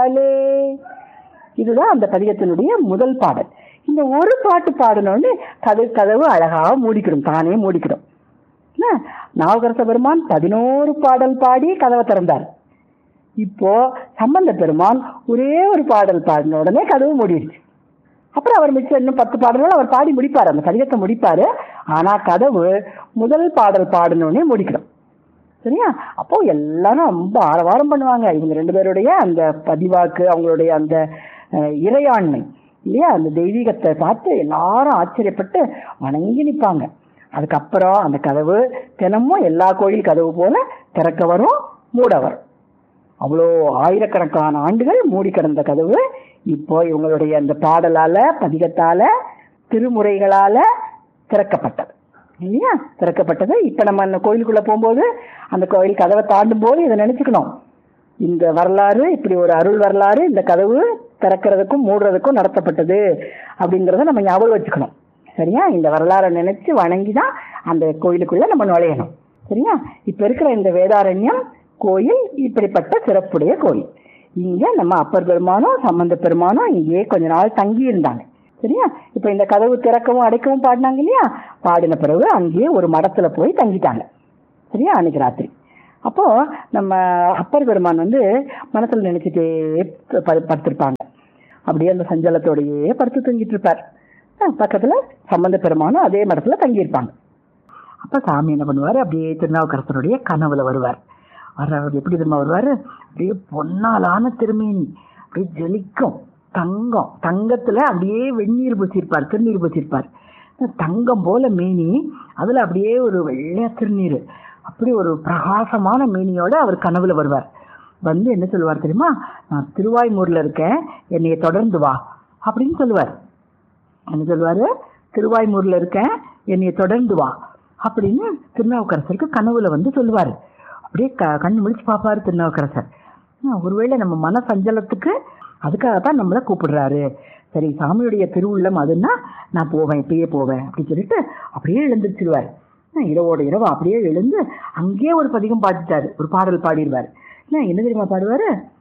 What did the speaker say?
வந்தாலே இதுதான் அந்த பதிகத்தினுடைய முதல் பாடல் இந்த ஒரு பாட்டு பாடினோடனே கதவு கதவு அழகா மூடிக்கிடும் தானே மூடிக்கிடும் என்ன? நாவுக்கரச பெருமான் பதினோரு பாடல் பாடி கதவை திறந்தார் இப்போ சம்பந்த பெருமான் ஒரே ஒரு பாடல் பாடின உடனே கதவு மூடிடுச்சு அப்புறம் அவர் மிச்சம் இன்னும் பத்து பாடல்கள் அவர் பாடி முடிப்பார் அந்த பதிகத்தை முடிப்பாரு ஆனா கதவு முதல் பாடல் பாடினோடனே முடிக்கணும் சரியா அப்போ எல்லாரும் ரொம்ப ஆரவாரம் பண்ணுவாங்க இவங்க ரெண்டு பேருடைய அந்த பதிவாக்கு அவங்களுடைய அந்த அஹ், இறையாண்மை இல்லையா அந்த தெய்வீகத்தை பார்த்து எல்லாரும் ஆச்சரியப்பட்டு வணங்கி நிற்பாங்க அதுக்கப்புறம் அந்த கதவு தினமும் எல்லா கோயில் கதவு போல திறக்க வரும் மூட வரும் அவ்வளோ ஆயிரக்கணக்கான ஆண்டுகள் மூடி கிடந்த கதவு இப்போ இவங்களுடைய அந்த பாடலால பதிகத்தால திருமுறைகளால திறக்கப்பட்டது இல்லையா திறக்கப்பட்டது இப்ப நம்ம அந்த கோயிலுக்குள்ள போகும்போது அந்த கோயில் கதவை தாண்டும் போது இதை நினைச்சுக்கணும் இந்த வரலாறு இப்படி ஒரு அருள் வரலாறு இந்த கதவு திறக்கிறதுக்கும் மூடுறதுக்கும் நடத்தப்பட்டது அப்படிங்கறத நம்ம ஞாபகம் வச்சுக்கணும் சரியா இந்த வரலாறை நினைச்சு வணங்கி தான் அந்த கோயிலுக்குள்ள நம்ம நுழையணும் சரியா இப்ப இருக்கிற இந்த வேதாரண்யம் கோயில் இப்படிப்பட்ட சிறப்புடைய கோயில் இங்க நம்ம அப்பர் பெருமானும் சம்பந்த பெருமானும் இங்கேயே கொஞ்ச நாள் தங்கி இருந்தாங்க சரியா இப்ப இந்த கதவு திறக்கவும் அடைக்கவும் பாடினாங்க இல்லையா பாடின பிறகு அங்கேயே ஒரு மடத்துல போய் தங்கிட்டாங்க சரியா அன்னைக்கு ராத்திரி அப்போ நம்ம அப்பர் பெருமான் வந்து மனசுல நினைச்சிட்டே ப- படுத்திருப்பாங்க அப்படியே அந்த சஞ்சலத்தோடயே படுத்து தூங்கிட்டு இருப்பார் அஹ் பக்கத்துல சம்பந்த பெருமானும் அதே மடத்துல தங்கியிருப்பாங்க அப்ப சாமி என்ன பண்ணுவாரு அப்படியே திருநாவுக்கரசருடைய கனவுல வருவார் வர்றவர் எப்படி தெரியுமா வருவாரு அப்படியே பொன்னாலான திருமேனி அப்படியே ஜொலிக்கும் தங்கம் தங்கத்துல அப்படியே வெந்நீர் பூசியிருப்பார் திருநீர் பூசியிருப்பார் தங்கம் போல மேனி அதுல அப்படியே ஒரு வெள்ளையா திருநீர் அப்படி ஒரு பிரகாசமான மேனியோட அவர் கனவுல வருவார் வந்து என்ன சொல்லுவார் தெரியுமா நான் திருவாய்மூர்ல இருக்கேன் என்னைய தொடர்ந்து வா அப்படின்னு சொல்லுவார் என்ன சொல்லுவாரு திருவாய்மூர்ல இருக்கேன் என்னைய தொடர்ந்து வா அப்படின்னு திருநாவுக்கரசருக்கு கனவுல வந்து சொல்லுவாரு அப்படியே க- கண்ணு முழிச்சு பார்ப்பாரு திருநாவுக்கரசர் ஆ, ஒருவேளை நம்ம மன சஞ்சலத்துக்கு அதுக்காகத்தான் நம்மளை கூப்பிடுறாரு சரி சாமியுடைய திருவுள்ளம் அதுன்னா நான் போவேன் இப்பயே போவேன் அப்படின்னு சொல்லிட்டு அப்படியே எழுந்திருச்சிருவார் ஆ, இரவோட இரவு அப்படியே எழுந்து அங்கேயே ஒரு பதிகம் பாடிட்டாரு ஒரு பாடல் பாடிடுவார் என்ன என்ன தெரியுமா பாடுவாரு